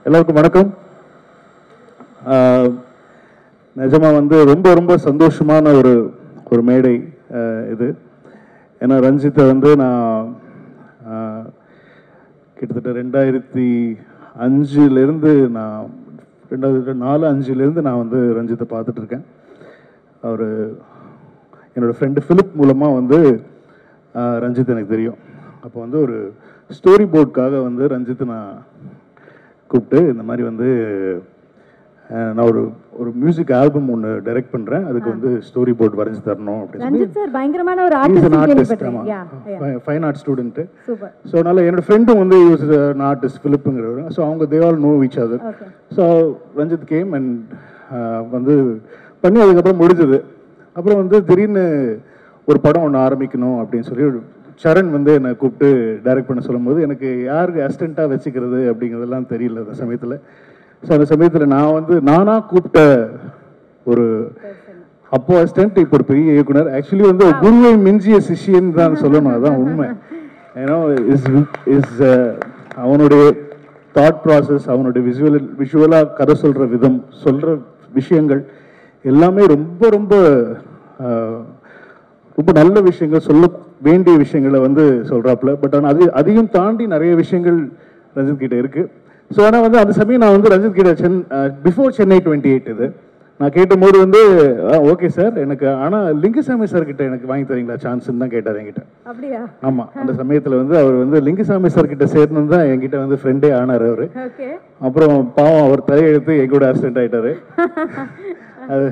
எல்லாருக்கும் வணக்கம் ஆஹ், நிஜமா வந்து ரொம்ப ரொம்ப சந்தோஷமான ஒரு ஒரு மேடை ஆஹ், இது ஏன்னா ரஞ்சித்தை வந்து நான் ஆஹ், கிட்டத்தட்ட ரெண்டாயிரத்தி அஞ்சுலேருந்து நான் ரெண்டாயிரத்தி நாலு அஞ்சுலேருந்து நான் வந்து ரஞ்சித்தை பார்த்துட்டு இருக்கேன் அவர் என்னோட ஃப்ரெண்டு ஃபிலிப் மூலமாக வந்து ஆஹ், ரஞ்சித் எனக்கு தெரியும் அப்போ வந்து ஒரு ஸ்டோரி போர்டுக்காக வந்து ரஞ்சித்தை நான் கூப்பிட்டு இந்த மாதிரி வந்து ஆஹ், நான் ஒரு ஒரு மியூசிக் ஆல்பம் ஒன்று டைரக்ட் பண்ணுறேன் அதுக்கு வந்து ஸ்டோரி போர்டு வரைஞ்சி தரணும் அப்படின்னு சொல்லி ரஞ்சித் சார் பயங்கரமான ஒரு He's an ஆர்டிஸ்ட் artist, கேள்விப்பட்டேன் ஆமா. Ya ya fine art student super so அதனால் என்னோட ஃப்ரெண்டும் வந்து யூஸ் ஆர்டிஸ்ட் ஃபிலிப்புங்கிறவர் ஸோ அவங்க they all know each other okay so Ranjith came and வந்து பண்ணி அதுக்கப்புறம் முடிஞ்சது அப்புறம் வந்து திடீர்னு ஒரு படம் ஒன்று ஆரம்பிக்கணும் அப்படின்னு சொல்லி ஒரு சரண் வந்து என்னை கூப்பிட்டு டைரக்ட் பண்ண சொல்லும்போது எனக்கு யாருக்கு அசிஸ்டண்ட்டாக வச்சுக்கிறது அப்படிங்கிறதெல்லாம் தெரியல அந்த சமயத்தில் ஸோ அந்த சமயத்தில் நான் வந்து நானாக கூப்பிட்ட ஒரு அப்போ அசிஸ்டன்ட் இப்போ ஒரு பெரிய இயக்குனர் ஆக்சுவலி வந்து ஒரு குருவை மிஞ்சிய சிஷியன் தான் சொல்லணும் அதான் உண்மை ஏன்னா இஸ் இஸ் அவனுடைய தாட் ப்ராசஸ் அவனுடைய விஷுவல் விஷுவலாக கதை சொல்கிற விதம் சொல்கிற விஷயங்கள் எல்லாமே ரொம்ப ரொம்ப அஹ், ரொம்ப நல்ல விஷயங்கள் சொல்ல வேண்டிய விஷயங்களை வந்து சொல்கிறாப்புல பட் ஆனால் அது அதையும் தாண்டி நிறைய விஷயங்கள் ரஞ்சித் கிட்ட இருக்கு ஸோ ஆனால் வந்து அந்த சமயம் நான் வந்து ரஞ்சித் கிட்ட சென் பிஃபோர் சென்னை டுவெண்ட்டி எயிட் இது நான் கேட்டபோது வந்து ஓகே சார் எனக்கு ஆனால் லிங்குசாமி சார் கிட்ட எனக்கு வாங்கி தரீங்களா சான்ஸ்ன்னு தான் கேட்டார் என்கிட்ட அப்படியா ஆமாம் அந்த சமயத்தில் வந்து அவர் வந்து லிங்குசாமி சார் கிட்ட சேரணும் தான் என்கிட்ட வந்து ஃப்ரெண்டே ஆனார் அவர் ஓகே அப்புறம் பாவம் அவர் தலையெழுத்து என் கூட ஆக்சிடென்ட் ஆயிட்டாரு அது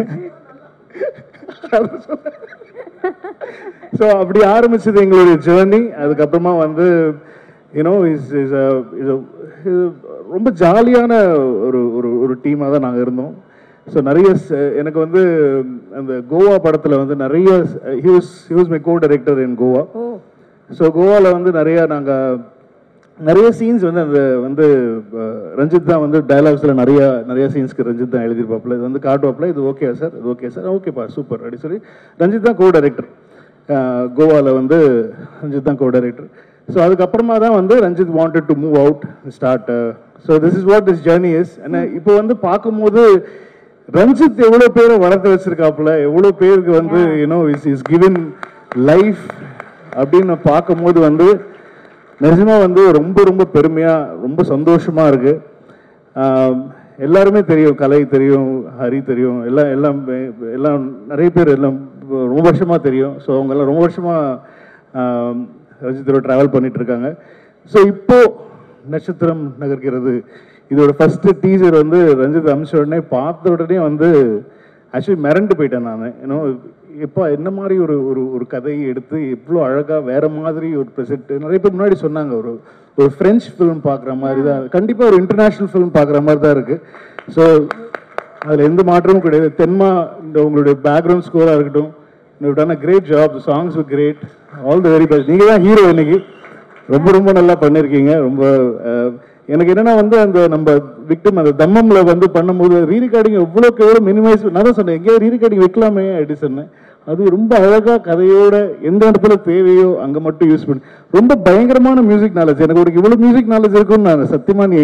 ஸோ அப்படி ஆரம்பிச்சது எங்களுடைய ஜேர்னி அதுக்கப்புறமா வந்து யூனோ இஸ் இஸ் ரொம்ப ஜாலியான ஒரு ஒரு ஒரு டீமாக தான் நாங்கள் இருந்தோம் ஸோ நிறைய ச- எனக்கு வந்து அந்த கோவா படத்தில் வந்து நிறைய he's he's my co director in Goa oh so கோவாவில் வந்து நிறைய நாங்கள் நிறைய சீன்ஸ் வந்து அந்த வந்து அஹ், ரஞ்சித் தான் வந்து டயலாக்ஸில் நிறைய நிறைய சீன்ஸ்க்கு ரஞ்சித் தான் எழுதியிருப்பாப்புல இது வந்து காட்டுவாப்புல இது ஓகே சார் இது ஓகே சார் ஓகேப்பா சூப்பர் அப்படி சொல்லி ரஞ்சித் தான் கோ டைரக்டர் கோவாவில் வந்து ரஞ்சித் தான் கோ டைரக்டர் ஸோ அதுக்கப்புறமா தான் வந்து Ranjith wanted to move out start so this is what this journey is ஏன்னா இப்போ வந்து பார்க்கும்போது ரஞ்சித் எவ்வளோ பேரை வளர்த்து வச்சிருக்காப்புல எவ்வளோ பேருக்கு வந்து you know is is given life அப்படின்னு பார்க்கும்போது வந்து நிஜமா வந்து ரொம்ப ரொம்ப பெருமையா ரொம்ப சந்தோஷமா இருக்கு ஆம், எல்லாருமே தெரியும் கலை தெரியும் ஹரி தெரியும் எல்லாம் எல்லாம் எ- எல்லாம் நிறைய பேர் எல்லாம் ரொம்ப வருஷமா தெரியும் ஸோ அவங்க எல்லாம் ரொம்ப வருஷமா ஆம், ரஞ்சித்தோட ட்ராவல் பண்ணிட்டு இருக்காங்க ஸோ இப்போ நட்சத்திரம் நகர்கிறது இதோட ஃபர்ஸ்ட் டீசர் வந்து ரஞ்சித் அமிச்ச உடனே பார்த்த உடனே வந்து ஆக்சுவலி மிரண்டு போயிட்டேன் நான் ஏன்னோ எப்போ என்ன மாதிரி ஒரு ஒரு ஒரு கதையை எடுத்து எவ்வளோ அழகாக வேற மாதிரி ஒரு ப்ரெசென்ட் நிறைய பேர் முன்னாடி சொன்னாங்க ஒரு ஒரு ஃப்ரெஞ்ச் ஃபிலிம் பார்க்குற மாதிரி தான் கண்டிப்பாக ஒரு இன்டர்நேஷ்னல் ஃபிலிம் பார்க்குற மாதிரி தான் இருக்குது ஸோ அதில் எந்த மாற்றமும் கிடையாது தென்மா இந்த உங்களுடைய பேக்ரவுண்ட் ஸ்கோராக இருக்கட்டும் you done a great job songs great all the very best நீங்கள் தான் ஹீரோ இன்னைக்கு ரொம்ப ரொம்ப நல்லா பண்ணியிருக்கீங்க ரொம்ப அஹ், எனக்கு என்னன்னா வந்து அந்த நம்ம விக்டிம் அந்த தம்மம்ல வந்து பண்ணும்போது ரீ ரெக்கார்டிங் எவ்வளோக்கு எவ்வளோ மினிமைஸ் நான் தான் சொன்னேன் எங்கேயோ ரீ ரெக்கார்டிங் வைக்கலாமே அப்படி சொன்னேன் அது ரொம்ப அழகா கதையோட எந்த இடத்துல தேவையோ அங்க மட்டும் யூஸ் பண்ணி ரொம்ப பயங்கரமான மியூசிக் நாலேஜ் எனக்கு ஒரு இவ்வளவு மியூசிக் நாலேஜ் இருக்கும்னு நான் சத்தியமா நீ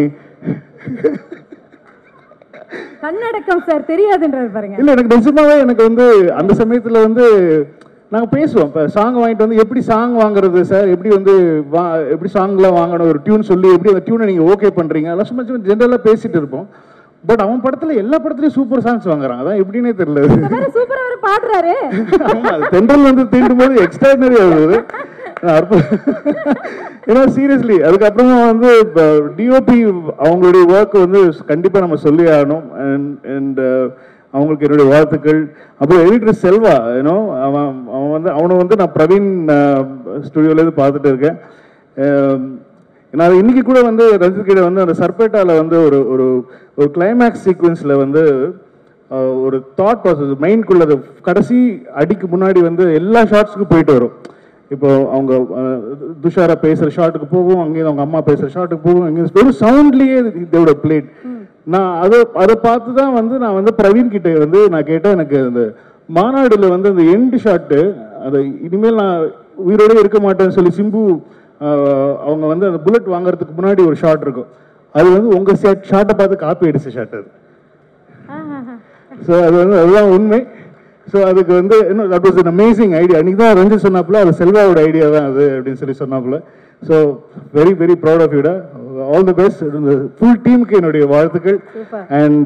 கண்ணடக்கம் சார் தெரியாதுன்றது பாருங்க இல்ல எனக்கு நிஜமாவே எனக்கு வந்து அந்த சமயத்துல வந்து நாங்க பேசுவோம் இப்போ சாங் வாங்கிட்டு வந்து எப்படி சாங் வாங்குறது சார் எப்படி வந்து வா எப்படி சாங்லாம் வாங்கணும் ஒரு டியூன் சொல்லி எப்படி அந்த டியூனை நீங்க ஓகே பண்றீங்க அதெல்லாம் சும்மா சும்மா ஜென்ரலாக பேசிட்டு இருப்போம் பட் அவன் படத்துல எல்லா படத்துலயும் சூப்பர் சாங்ஸ் வாங்குறான் அதான் எப்படின்னே தெரியல இந்த மாதிரி சூப்பரா அவர் பாடுறாரு ஆமா அது தென்றல் வந்து தீண்டும் போது எக்ஸ்ட்ராடனரி ஆகுது அற்புதம் ஏன்னா சீரியஸ்லி அதுக்கப்புறமா வந்து டிஓபி அவங்களுடைய ஒர்க் வந்து கண்டிப்பா நம்ம சொல்லி ஆகணும் அண்ட் அவங்களுக்கு என்னுடைய வாழ்த்துக்கள் அப்புறம் எடிட்டர் செல்வா ஏன்னோ அவன் அவன் வந்து அவனை வந்து நான் பிரவீன் ஸ்டுடியோலேருந்து பார்த்துட்டு இருக்கேன் அஹ், நான் இன்னைக்கு கூட வந்து ரஞ்சித் கிட்ட வந்து அந்த சர்பேட்டால வந்து ஒரு ஒரு ஒரு கிளைமேக்ஸ் சீக்வன்ஸில் வந்து அஹ், ஒரு தாட் ப்ராசஸ் மைண்ட்குள்ள அது கடைசி அடிக்கு முன்னாடி வந்து எல்லா ஷார்ட்ஸுக்கும் போயிட்டு வரும் இப்போ அவங்க அஹ், துஷாரா பேசுற ஷாட்டுக்கு போகும் அங்கேயும் அவங்க அம்மா பேசுற ஷாட்டுக்கு போகும் அங்கேயும் வெறும் சவுண்ட்லயே இதோட பிளேட் நான் அதை அதை பார்த்து தான் வந்து நான் வந்து பிரவீன் கிட்ட வந்து நான் கேட்டேன் எனக்கு அந்த மாநாடுல வந்து அந்த எண்டு ஷாட்டு அதை இனிமேல் நான் உயிரோட இருக்க மாட்டேன்னு சொல்லி சிம்பு ஆஹ், அவங்க வந்து அந்த புல்லட் வாங்குறதுக்கு முன்னாடி ஒரு ஷாட் இருக்கும் அது வந்து உங்கள் ஷாட் ஷார்ட்டை பார்த்து காப்பி அடிச்ச ஷாட் அது ஆஹாஹா. ஸோ அது வந்து அதுதான் உண்மை ஸோ அதுக்கு வந்து இன்னும் that was an amazing idea அன்றைக்கி தான் ரஞ்சித் சொன்னாப்புல அது செல்வாவோட ஐடியா தான் அது அப்படின்னு சொல்லி சொன்னாப்புல so very very proud of யூடா ஆல் தி பெஸ்ட் இந்த ஃபுல் டீமுக்கு என்னுடைய வாழ்த்துக்கள் Super. அண்ட்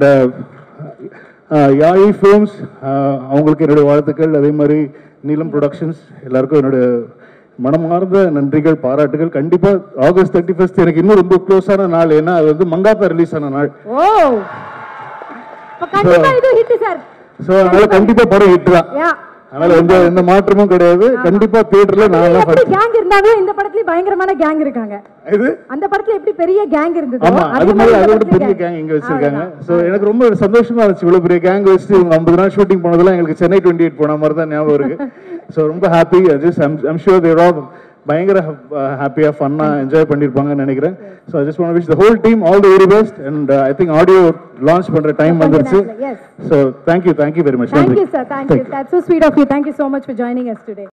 யாழி ஃபிலிம்ஸ் அவங்களுக்கு என்னுடைய வாழ்த்துக்கள் அதே மாதிரி நீலம் ப்ரொடக்ஷன்ஸ் எல்லாருக்கும் என்னுடைய மனமார்ந்த நன்றிகள் பாராட்டுகள் கண்டிப்பா ஆகஸ்ட் தேர்ட்டி ஃபர்ஸ்ட் எனக்கு இன்னும் ரொம்ப க்ளோஸான நாள் ஏன்னா அது வந்து மங்காத்தா ரிலீஸ் ஆன நாள் ஓ அப்ப கண்டிப்பா இது ஹிட் சார் ஸோ அதனால கண்டிப்பா படம் ஹிட் தான் யா அதனால எந்த எந்த மாற்றமும் கிடையாது கண்டிப்பா தியேட்டர்ல நான் எப்படி கேங் இருந்தாலும் இந்த படத்துலயும் பயங்கரமான கேங் இருக்காங்க இது அந்த படத்துல எப்படி பெரிய கேங் இருந்ததோ ஆமா அது அதே மாதிரி இந்த அதை விட படத்துலயும் பெரிய gang. கேங் இங்க வச்சிருக்காங்க சோ எனக்கு ரொம்ப சந்தோஷமா இருந்துச்சு இவ்வளவு பெரிய கேங் வச்சுட்டு இவங்க ஐம்பது நாள் ஷூட்டிங் போனதெல்லாம் எங்களுக்கு சென்னை டுவெண்ட்டி எயிட் போன மாதிரி தான் ஞாபகம் இருக்கு சோ ரொம்ப happy just I'm sure they're all பயங்கர ஹாப்பியா ஃபன்னா என்ஜாய் பண்ணிருப்பாங்கன்னு நினைக்கிறேன் so I just want wish the whole team all the very best and I think audio launch பண்ற டைம் வந்துருச்சு Yes. So thank you thank you very much Thank நன்றி you, sir. Thank you. That's so sweet of you. Thank you so much for joining us today.